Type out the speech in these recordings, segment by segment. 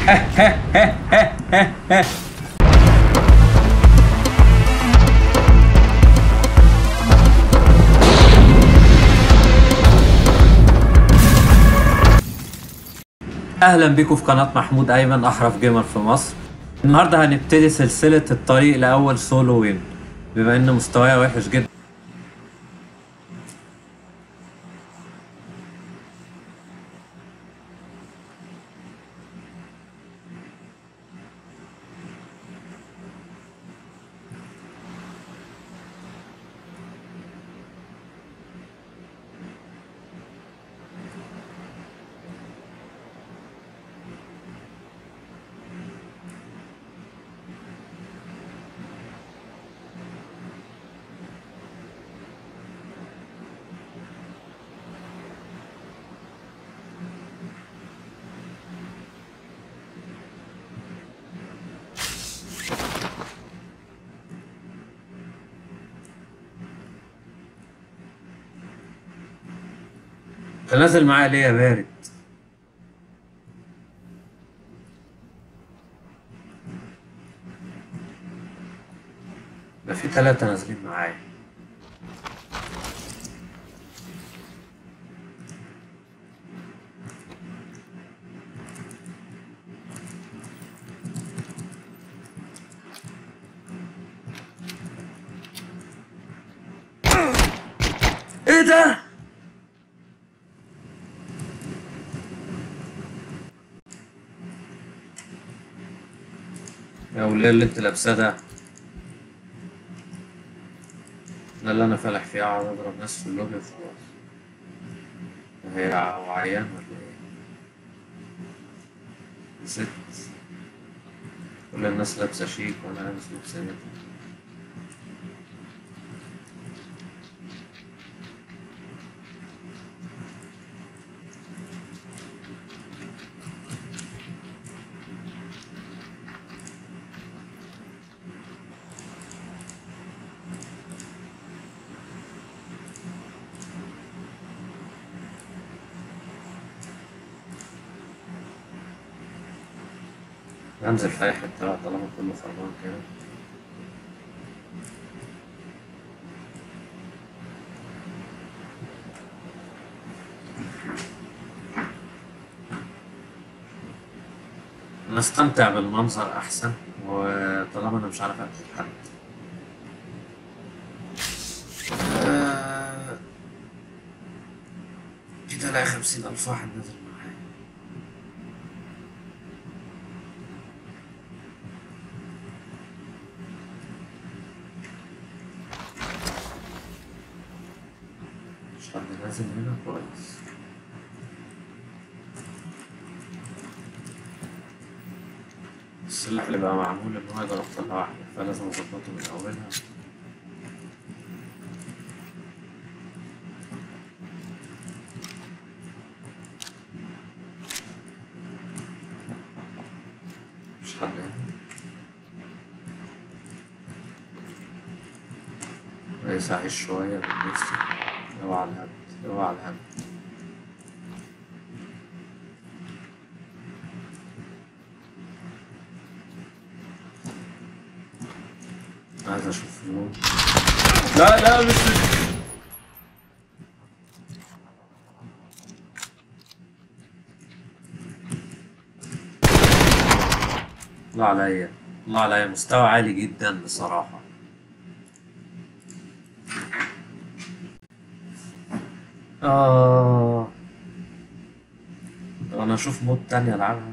اهلا بيكم في قناه محمود ايمن احرف جيمر في مصر النهارده هنبتدي سلسله الطريق لاول سولو وين بما ان مستواي وحش جدا انت نازل معايا ليه يا بارد ده في ثلاثة نازلين معايا ايه ده؟ يا وليه اللي انت لابساه ده ده اللي انا فالح فيه اقعد اضرب ناس في اللوبي وخلاص هي ع- عيان ولا ايه ست كل الناس لابسه شيك وانا لابس لبس نت انزل في اي حته بقى طالما كله خربان كده نستمتع بالمنظر احسن وطالما انا مش عارف اقتل حد آه، كده الاقي خمسين الف واحد نازل معايا مش حد نازل هنا كويس السلاح اللي بقى معمول ان هو يضرب طلقة واحدة فلازم اظبطه من اولها مش حد هنا كويس اعيش شوية من نفسي اوعى الهبد اوعى الهبد عايز اشوف النور لا لا مش الله عليا الله عليا مستوى عالي جدا بصراحة آه طب أنا أشوف مود تانية ألعبها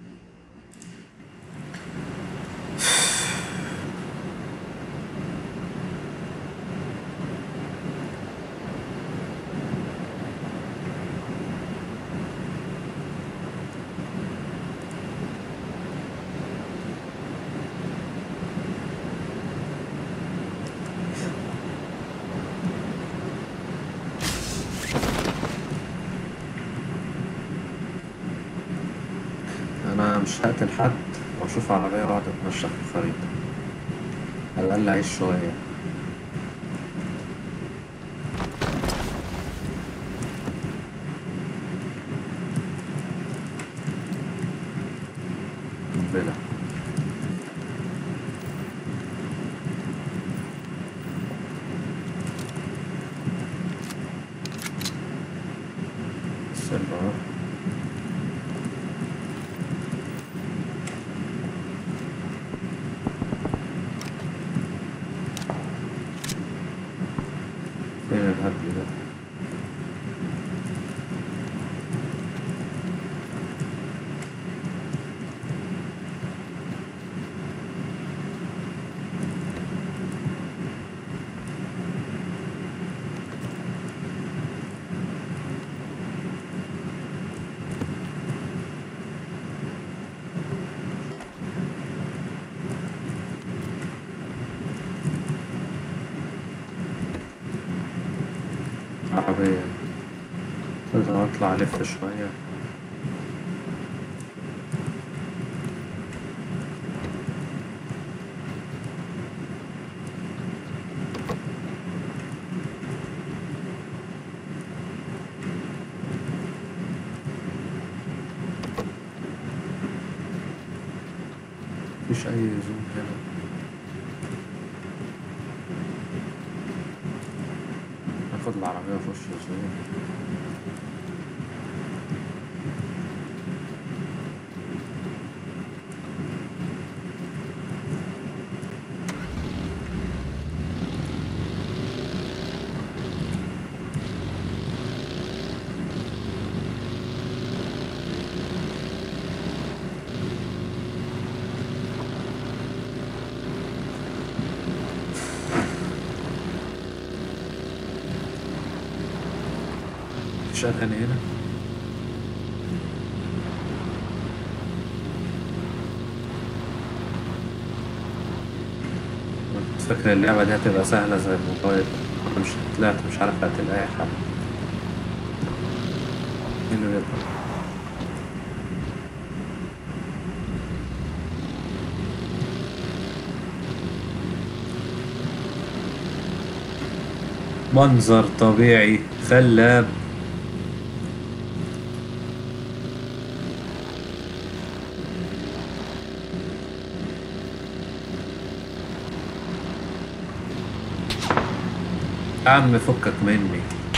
أنا مش هقتل حد وأشوف عربية وأقعد أتمشى في الخريطة على الأقل أعيش شوية وصل اه فين الهبل ده عربية لازم اطلع الف شوية مفيش اي زوم هنا اخد العربية واخش زوم مفيش اغاني هنا كنت فاكر اللعبة دي هتبقى سهلة زي الموبايل أنا مش طلعت مش عارف هتلاقي حل مين اللي بيطلع منظر طبيعي خلاب يا عم فكك مني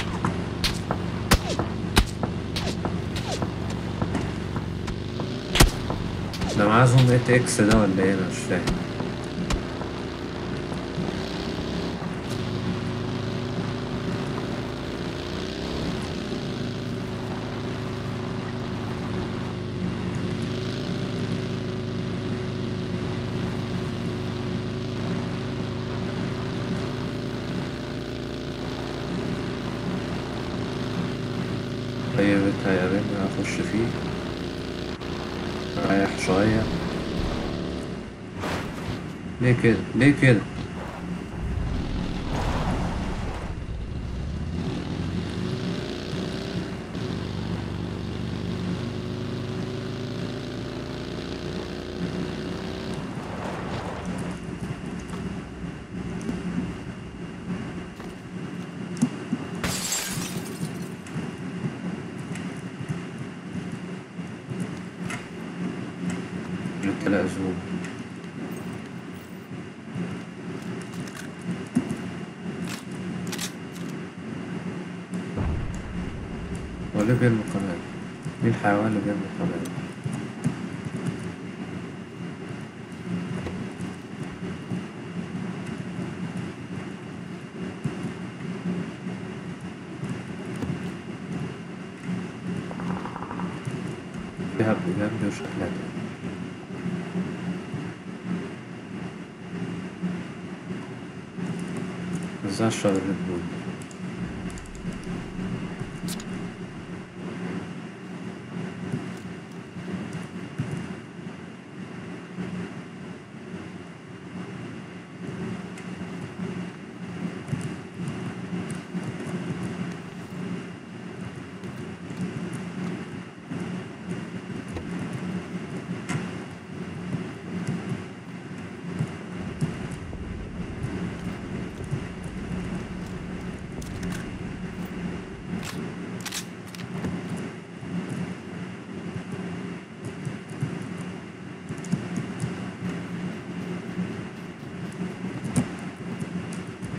ده معاه زوم 8 اكس ده ولا ايه انا مش فاهم طيب انت يا بني اخش فيه رايح شوية ليه كده ليه كده قلت لا زوم هو ليه بيرمي قنابل؟ مين الحيوان اللي بيرمي قنابل؟ في هبل جنبي وشكلها تاني ازاي اشرب الريد بول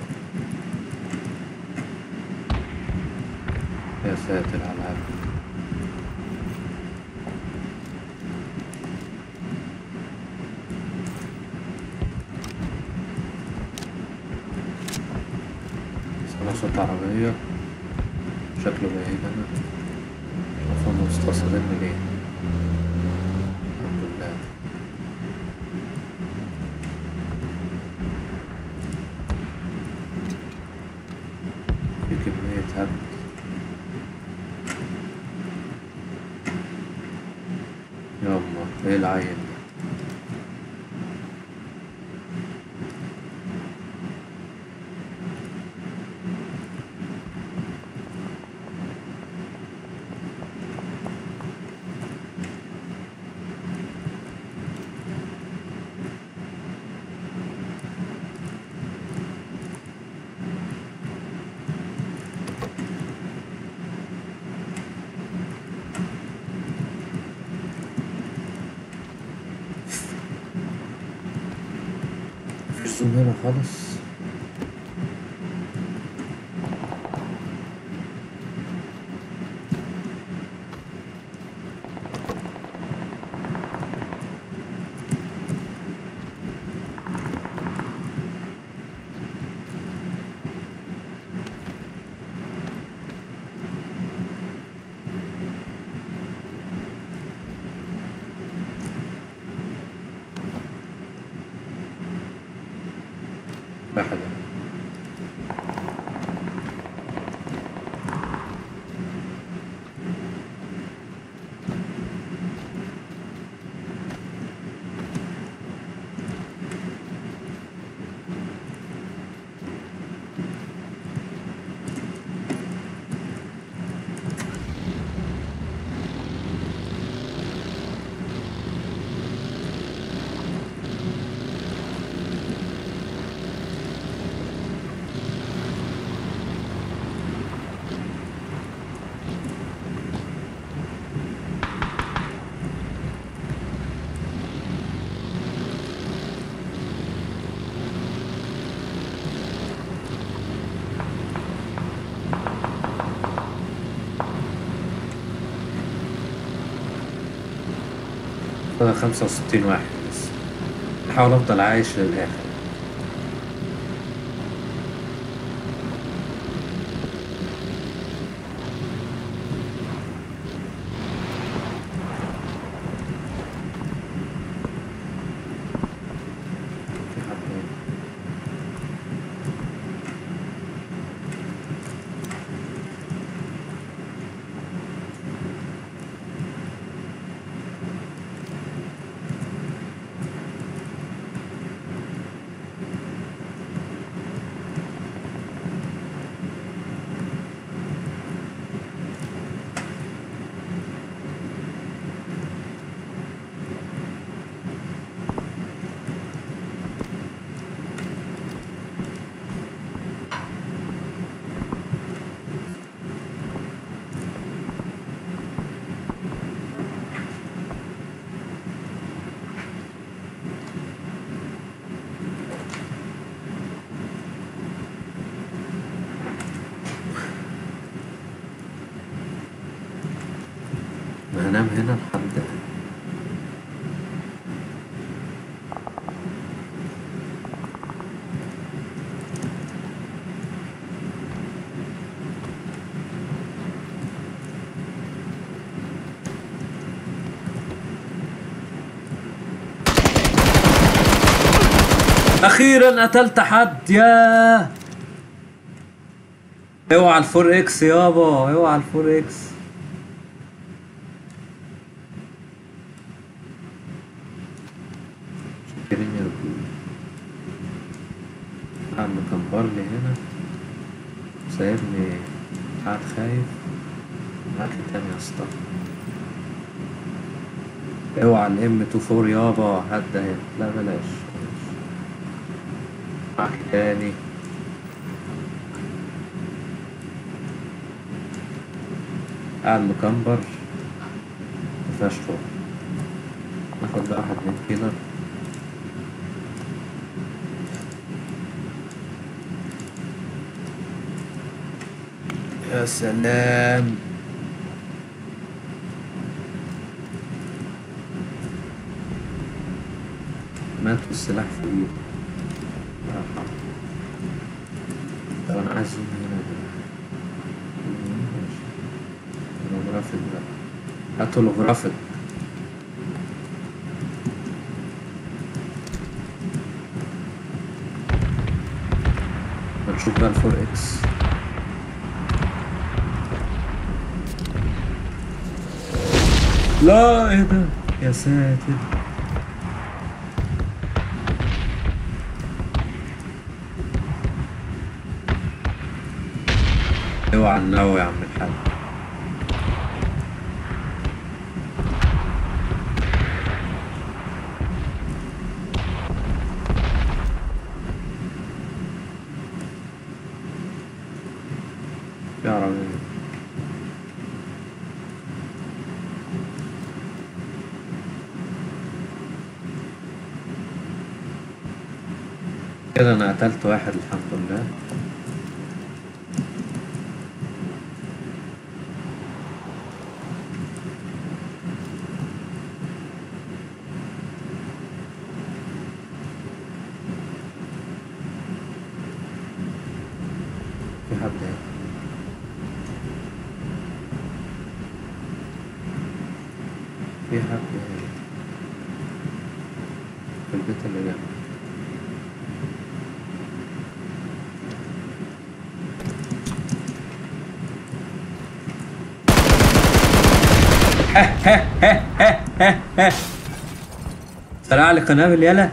يا ساتر على العب شفت عربية شكله بعيد أنا المفروض مستقصدين ليه الحمد لله في كمية هبد يلا ايه العين ده مفيش زوم هنا خالص واحد فاضل خمسة وستين واحد بس بحاول أفضل عايش للآخر في حد هنا. أنا هنام هنا لحد أخيرا قتلت حد ياه اوعى الفور اكس يابا اوعى الفور اكس شاكرين يا رجولة قاعد مكبرلي هنا سايبني قاعد خايف هاتلي تاني يا اسطى اوعى الام 24 يابا هات ده هنا لا بلاش بلاش معاك تاني قاعد مكمبر مفيهاش روح ناخد بقى واحد من كيلر يا سلام مات والسلاح في ايده طب انا عايز زوم هنا ده هاتوا الغرافيك نشوف بقى الفور اكس لا ايه ده يا ساتر اوعى النووي يا عم الحاج يا عربي كده انا قتلت واحد الحمد لله في حد هنا في حد هنا في البيت اللي جنبي طلع لي قنابل يلا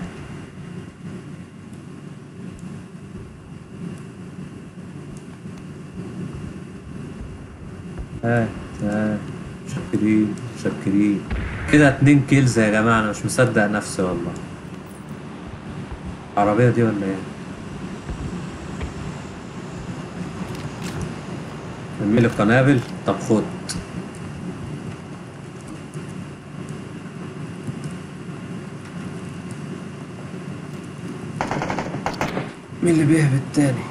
هات هات شكرين شكرين كده اتنين كيلز يا جماعة أنا مش مصدق نفسي والله العربية دي ولا ايه؟ ارميلي قنابل طب خد مين اللي بيهبط تاني؟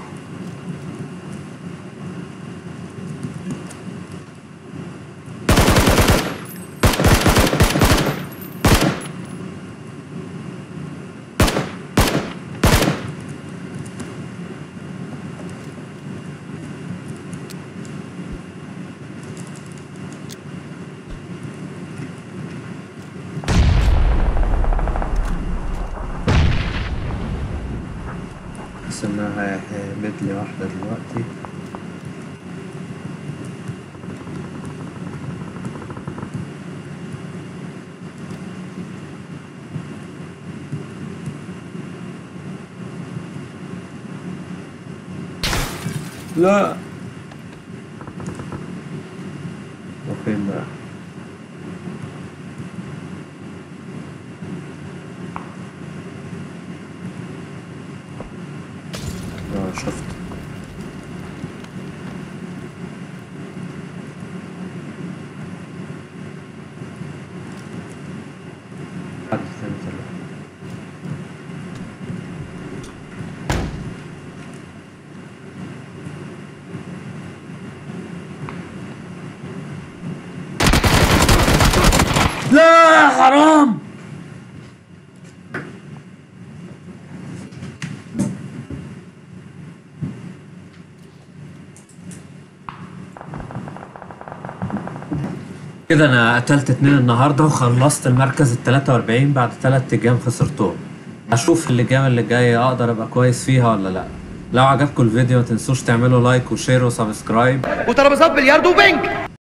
بس انها هيهبط لي واحدة دلوقتي لا وفين بقى اه شفت حد ثاني طلع لا حرام كده انا قتلت اتنين النهارده وخلصت المركز ال 43 بعد تلات ايام خسرتهم هشوف اللجام اللي جايه اقدر ابقى كويس فيها ولا لا لو عجبكم الفيديو ما تنسوش تعملوا لايك وشير وسبسكرايب وترابيزات بلياردو وبنج